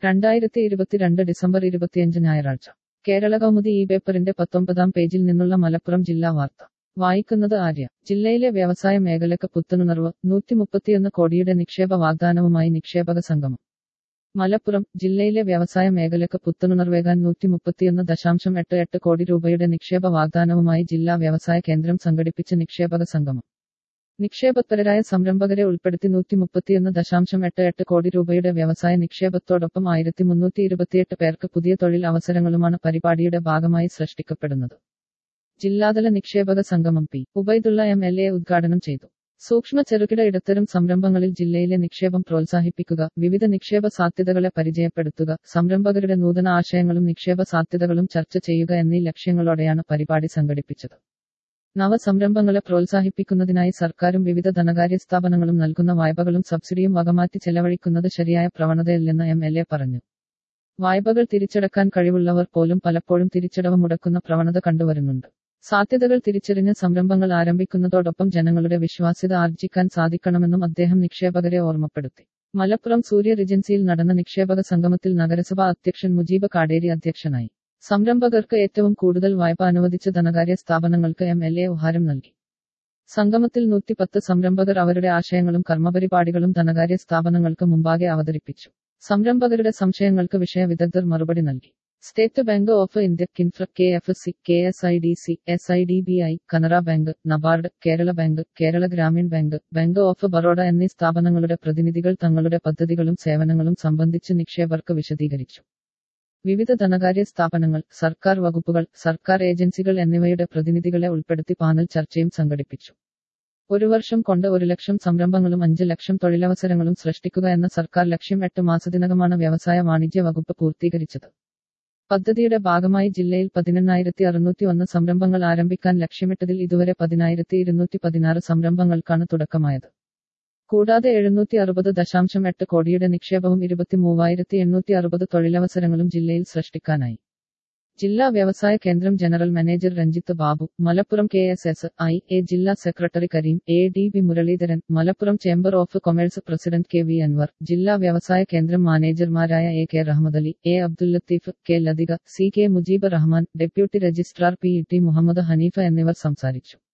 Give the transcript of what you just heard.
രണ്ടായിരത്തി ഇരുപത്തിരണ്ട് ഡിസംബർ ഇരുപത്തിയഞ്ച് ഞായറാഴ്ച കേരള കൗമുദി ഈ പേപ്പറിന്റെ പത്തൊമ്പതാം പേജിൽ നിന്നുള്ള മലപ്പുറം ജില്ലാ വാർത്ത വായിക്കുന്നത് ആര്യ ജില്ലയിലെ വ്യവസായ മേഖലക്ക് പുത്തനുണർവ് നൂറ്റി മുപ്പത്തിയൊന്ന് കോടിയുടെ നിക്ഷേപ വാഗ്ദാനവുമായി നിക്ഷേപക സംഗമം മലപ്പുറം ജില്ലയിലെ വ്യവസായ മേഖലക്ക് പുത്തനുണർവേകാൻ നൂറ്റി മുപ്പത്തിയൊന്ന് ദശാംശം എട്ട് എട്ട് കോടി രൂപയുടെ നിക്ഷേപ വാഗ്ദാനവുമായി ജില്ലാ വ്യവസായ കേന്ദ്രം സംഘടിപ്പിച്ച നിക്ഷേപക സംഗമം നിക്ഷേപത്പരരായ സംരംഭകരെ ഉൾപ്പെടുത്തി നൂറ്റി മുപ്പത്തിയൊന്ന് ദശാംശം എട്ട് എട്ട് കോടി രൂപയുടെ വ്യവസായ നിക്ഷേപത്തോടൊപ്പം ആയിരത്തി മുന്നൂറ്റി ഇരുപത്തിയെട്ട് പേർക്ക് പുതിയ തൊഴിൽ അവസരങ്ങളുമാണ് പരിപാടിയുടെ ഭാഗമായി സൃഷ്ടിക്കപ്പെടുന്നത് ജില്ലാതല നിക്ഷേപക സംഗമം P Ubaidullah M L A ഉദ്ഘാടനം ചെയ്തു സൂക്ഷ്മ ചെറുകിട ഇടത്തരം സംരംഭങ്ങളിൽ ജില്ലയിലെ നിക്ഷേപം പ്രോത്സാഹിപ്പിക്കുക വിവിധ നിക്ഷേപ സാധ്യതകളെ പരിചയപ്പെടുത്തുക സംരംഭകരുടെ നൂതന ആശയങ്ങളും നിക്ഷേപ സാധ്യതകളും ചർച്ച ചെയ്യുക എന്നീ ലക്ഷ്യങ്ങളോടെയാണ് പരിപാടി സംഘടിപ്പിച്ചത് നവസംരംഭങ്ങളെ പ്രോത്സാഹിപ്പിക്കുന്നതിനായി സർക്കാരും വിവിധ ധനകാര്യ സ്ഥാപനങ്ങളും നൽകുന്ന വായ്പകളും സബ്സിഡിയും വകമാറ്റി ചെലവഴിക്കുന്നത് ശരിയായ പ്രവണതയല്ലെന്ന് എം എൽ എ പറഞ്ഞു വായ്പകൾ തിരിച്ചടക്കാൻ കഴിവുള്ളവർ പോലും പലപ്പോഴും തിരിച്ചടവ് മുടക്കുന്ന പ്രവണത കണ്ടുവരുന്നുണ്ട് സാധ്യതകൾ തിരിച്ചറിഞ്ഞ് സംരംഭങ്ങൾ ആരംഭിക്കുന്നതോടൊപ്പം ജനങ്ങളുടെ വിശ്വാസ്യത ആർജിക്കാൻ സാധിക്കണമെന്നും അദ്ദേഹം നിക്ഷേപകരെ ഓർമ്മപ്പെടുത്തി മലപ്പുറം സൂര്യ റിജൻസിയിൽ നടന്ന നിക്ഷേപക സംഗമത്തിൽ നഗരസഭാ അധ്യക്ഷൻ മുജീബ് കാടേരി അധ്യക്ഷനായി സംരംഭകർക്ക് ഏറ്റവും കൂടുതൽ വായ്പ അനുവദിച്ച ധനകാര്യ സ്ഥാപനങ്ങൾക്ക് എം എൽ എ ഉപഹാരം നൽകി സംഗമത്തിൽ നൂറ്റിപ്പത്ത് സംരംഭകർ അവരുടെ ആശയങ്ങളും കർമ്മപരിപാടികളും ധനകാര്യ സ്ഥാപനങ്ങൾക്ക് മുമ്പാകെ അവതരിപ്പിച്ചു സംരംഭകരുടെ സംശയങ്ങൾക്ക് വിഷയ വിദഗ്ധർ മറുപടി നൽകി State Bank of India KINFRA K F C K S I D C S I D B I Canara Bank NABARD Kerala Bank Kerala Gramin Bank Bank of Baroda എന്നീ സ്ഥാപനങ്ങളുടെ പ്രതിനിധികൾ തങ്ങളുടെ പദ്ധതികളും സേവനങ്ങളും സംബന്ധിച്ച് നിക്ഷേപകർക്ക് വിശദീകരിച്ചു വിവിധ ധനകാര്യ സ്ഥാപനങ്ങൾ സർക്കാർ വകുപ്പുകൾ സർക്കാർ ഏജൻസികൾ എന്നിവയുടെ പ്രതിനിധികളെ ഉൾപ്പെടുത്തി പാനൽ ചർച്ചയും സംഘടിപ്പിച്ചു ഒരു വർഷം കൊണ്ട് ഒരു ലക്ഷം സംരംഭങ്ങളും അഞ്ച് ലക്ഷം തൊഴിലവസരങ്ങളും സൃഷ്ടിക്കുക എന്ന സർക്കാർ ലക്ഷ്യം എട്ട് മാസത്തിനകമാണ് വ്യവസായ വാണിജ്യ വകുപ്പ് പൂർത്തീകരിച്ചത് പദ്ധതിയുടെ ഭാഗമായി ജില്ലയിൽ പതിനെണ്ണായിരത്തി അറുന്നൂറ്റി ഒന്ന് സംരംഭങ്ങൾ ആരംഭിക്കാൻ ലക്ഷ്യമിട്ടതിൽ ഇതുവരെ പതിനായിരത്തി ഇരുന്നൂറ്റി പതിനാറ് സംരംഭങ്ങൾക്കാണ് തുടക്കമായത് കൂടാതെ എഴുന്നൂറ്റി അറുപത് ദശാംശം എട്ട് കോടിയുടെ നിക്ഷേപവും ഇരുപത്തി മൂവായിരത്തി എണ്ണൂറ്റി അറുപത് തൊഴിലവസരങ്ങളും ജില്ലയിൽ സൃഷ്ടിക്കാനായി ജില്ലാ വ്യവസായ കേന്ദ്രം general manager Ranjith Babu Malappuram K S S I A ജില്ലാ secretary Kareem A D B Muraleedharan Malappuram chamber of commerce president K V Anwar ജില്ലാ വ്യവസായ കേന്ദ്രം മാനേജർമാരായ A K Rahmadali A Abdul Latheef K Lathika C K Mujeeb Rahman deputy registrar P T Muhammad Haneefa എന്നിവർ സംസാരിച്ചു